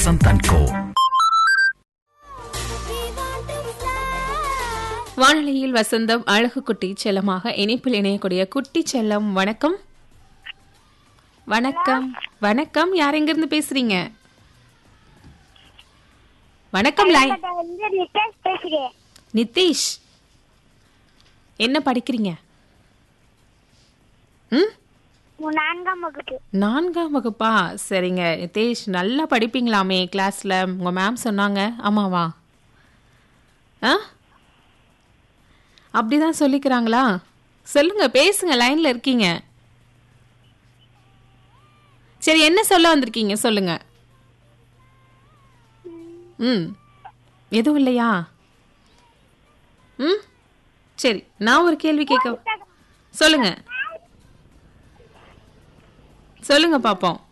Vasanth and கோ வானொலியில் வசந்தம் அழகு குட்டி செல்லமாக இணைப்பில் இணையக்கூடிய குட்டி செல்லம் வணக்கம் வணக்கம் வணக்கம் யார் எங்க இருந்து பேசுறீங்க வணக்கம் லை வந்து நித்தேஷ் பேசுறேன் நிதிஷ் என்ன படிக்கிறீங்க ம் உன் நான்காம் வகுப்பு நான்காம் வகுப்பா சரிங்க நிதேஷ் நல்லா படிப்பீங்களாமே கிளாஸ்ல உங்க மேம் சொன்னாங்க ஆமாவா ஆ அப்படிதான் சொல்லிக்கிறாங்களா சொல்லுங்க பேசுங்க லைன்ல இருக்கீங்க சரி என்ன சொல்ல வந்திருக்கீங்க சொல்லுங்க ம் எதுவும் இல்லையா ம் சரி நான் ஒரு கேள்வி கேட்க சொல்லுங்க சொல்லுங்க பாப்போம்